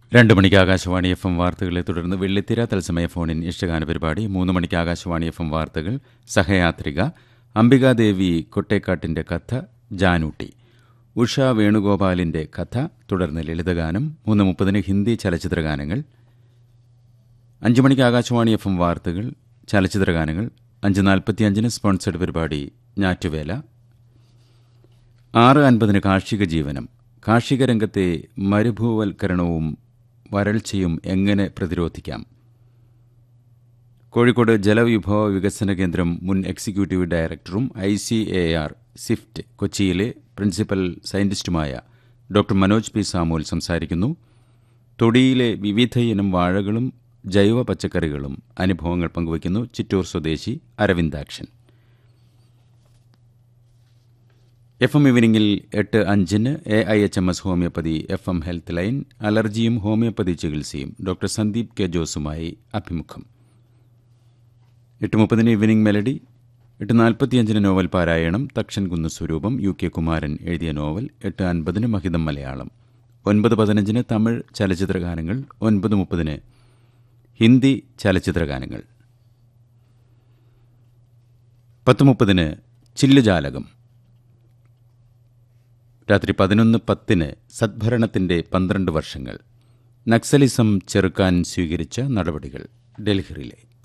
രണ്ട് മണിക്ക് Akashvani F M വാർത്തകളെ തുടർന്ന് വെള്ളിത്തിര തത്സമയ ഫോണിൻ ഇഷ്ടഗാന പരിപാടി മൂന്ന് മണിക്ക് ആകാശവാണി എഫ് എം വാർത്തകൾ സഹയാത്രിക അംബികാദേവി കൊട്ടേക്കാട്ടിന്റെ കഥ ജാനൂട്ടി ഉഷ വേണുഗോപാലിന്റെ കഥ തുടർന്ന് ലളിതഗാനം മൂന്ന് മുപ്പതിന് ഹിന്ദി ചലച്ചിത്രഗാനങ്ങൾ അഞ്ച് മണിക്ക് ആകാശവാണി എഫ് എം വാർത്തകൾ ചലച്ചിത്രഗാനങ്ങൾ അഞ്ച് നാൽപ്പത്തിയഞ്ചിന് സ്പോൺസർഡ് പരിപാടി ഞാറ്റുവേല ആറ് അൻപതിന് കാർഷിക ജീവനം കാർഷിക രംഗത്തെ മരുഭൂവൽക്കരണവും വരൾച്ചയും എങ്ങനെ പ്രതിരോധിക്കാം കോഴിക്കോട് ജലവിഭവ വികസന കേന്ദ്രം മുൻ എക്സിക്യൂട്ടീവ് ഡയറക്ടറും I C A R CIFT കൊച്ചിയിലെ പ്രിൻസിപ്പൽ സയന്റിസ്റ്റുമായ ഡോക്ടർ മനോജ് പി സാമുൽ സംസാരിക്കുന്നു തൊടിയിലെ വിവിധയിനം വാഴകളും ജൈവ പച്ചക്കറികളും അനുഭവങ്ങൾ പങ്കുവയ്ക്കുന്നു ചിറ്റൂർ സ്വദേശി അരവിന്ദാക്ഷൻ എഫ് എം ഈവനിങ്ങിൽ എട്ട് അഞ്ചിന് A I H M S homoeopathy F M health line അലർജിയും ഹോമിയോപ്പതി ചികിത്സയും ഡോക്ടർ സന്ദീപ് കെ ജോസുമായി അഭിമുഖം എട്ട് മുപ്പതിന് ഈവനിംഗ് മെലഡി എട്ട് നാൽപ്പത്തിയഞ്ചിന് നോവൽ പാരായണം തക്ഷൻ കുന്ന് സ്വരൂപം യു കെ കുമാരൻ എഴുതിയ നോവൽ എട്ട് അൻപതിന് മഹിതം മലയാളം ഒൻപത് പതിനഞ്ചിന് തമിഴ് ചലച്ചിത്രഗാനങ്ങൾ ഒൻപത് മുപ്പതിന് ഹിന്ദി ചലച്ചിത്രഗാനങ്ങൾ പത്ത് മുപ്പതിന് ചില്ലുജാലകം രാത്രി പതിനൊന്ന് പത്തിന് സദ്ഭരണത്തിന്റെ പന്ത്രണ്ട് വർഷങ്ങൾ നക്സലിസം ചെറുക്കാൻ സ്വീകരിച്ച നടപടികൾ ഡൽഹിയിലെ